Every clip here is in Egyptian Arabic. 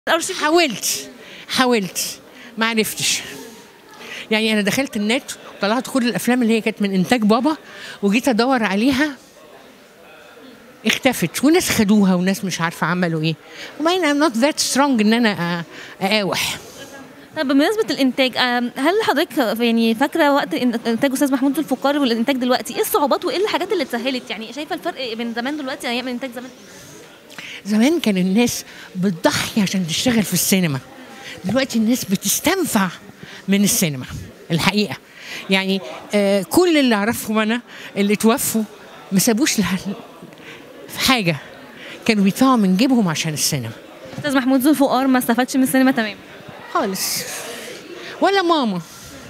الارشيف حاولت حاولت ما عرفتش يعني انا دخلت النت وطلعت كل الافلام اللي هي كانت من انتاج بابا وجيت ادور عليها اختفت وناس خدوها وناس مش عارفه عملوا ايه وبعدين I'm not that strong ان انا أ- اقاوح طب بمناسبه الانتاج آم، هل حضرتك يعني فاكره وقت إن- انتاج استاذ محمود ذو الفقار والانتاج دلوقتي ايه الصعوبات وايه الحاجات اللي اتسهلت يعني شايفه الفرق بين زمان دلوقتي ايام الانتاج زمان زمان كان الناس بتضحي عشان تشتغل في السينما دلوقتي الناس بتستنفع من السينما الحقيقه يعني آه كل اللي اعرفهم انا اللي توفوا ما سابوش لها في حاجه كانوا بيدفعوا من جيبهم عشان السينما استاذ محمود ذو الفقار ما استفادش من السينما تمام خالص ولا ماما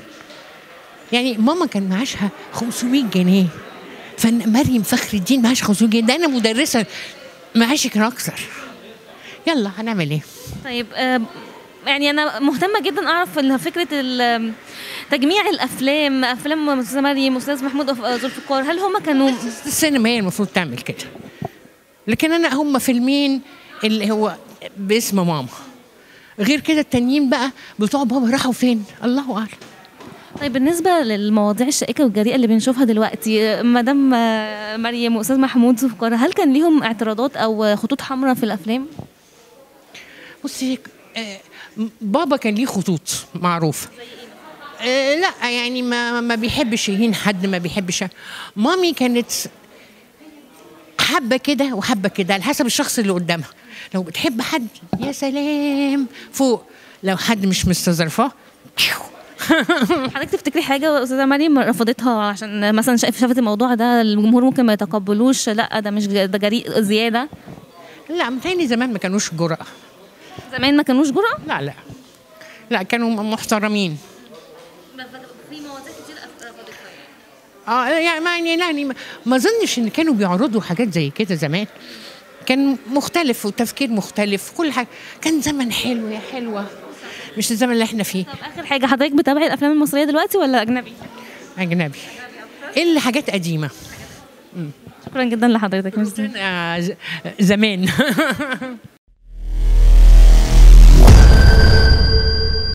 يعني ماما كان معاشها 500 جنيه فن مريم فخر الدين معاش 500 جنيه ده انا مدرسه معاشي كان اكثر يلا هنعمل ايه طيب آم، يعني انا مهتمه جدا اعرف ال- فكره ال- تجميع الافلام افلام استاذه مريم استاذ محمود ذو الفقار هل هم كانوا السينما هي المفروض تعمل كده لكن انا هم فيلمين اللي هو باسم ماما غير كده التانيين بقى بتوع بابا راحوا فين الله اعلم طيب بالنسبة للمواضيع الشائكة والجريئة اللي بنشوفها دلوقتي مدام آه، مريم وأستاذ محمود ذو الفقار هل كان ليهم اعتراضات أو خطوط حمراء في الأفلام؟ بصي آه، بابا كان ليه خطوط معروفه آه، لا يعني ما ما بيحبش يهين حد ما بيحبش مامي كانت حبه كده وحبه كده على حسب الشخص اللي قدامها لو بتحب حد يا سلام فوق لو حد مش مستظرفاه حضرتك تفتكري حاجة أستاذة مريم رفضتها عشان مثلا شايف شافت الموضوع ده الجمهور ممكن ما يتقبلوش لا ده مش ج- ده جريء زيادة لا متهيألي زمان ما كانوش جرأة زمان ما كانوش جرأة؟ لا لا لا كانوا محترمين في مواضيع كتير اه يعني ما يعني يعني ما- ما اظنش ان كانوا بيعرضوا حاجات زي كده زمان كان مختلف وتفكير مختلف كل حاجه كان زمن حلو يا حلوه مش الزمن اللي احنا فيه طب آخر حاجة حضرتك بتابعي الأفلام المصرية دلوقتي ولا أجنبي؟ اجنبي الا حاجات قديمه شكرا جدا لحضرتك ميرسي. آه، ز- زمان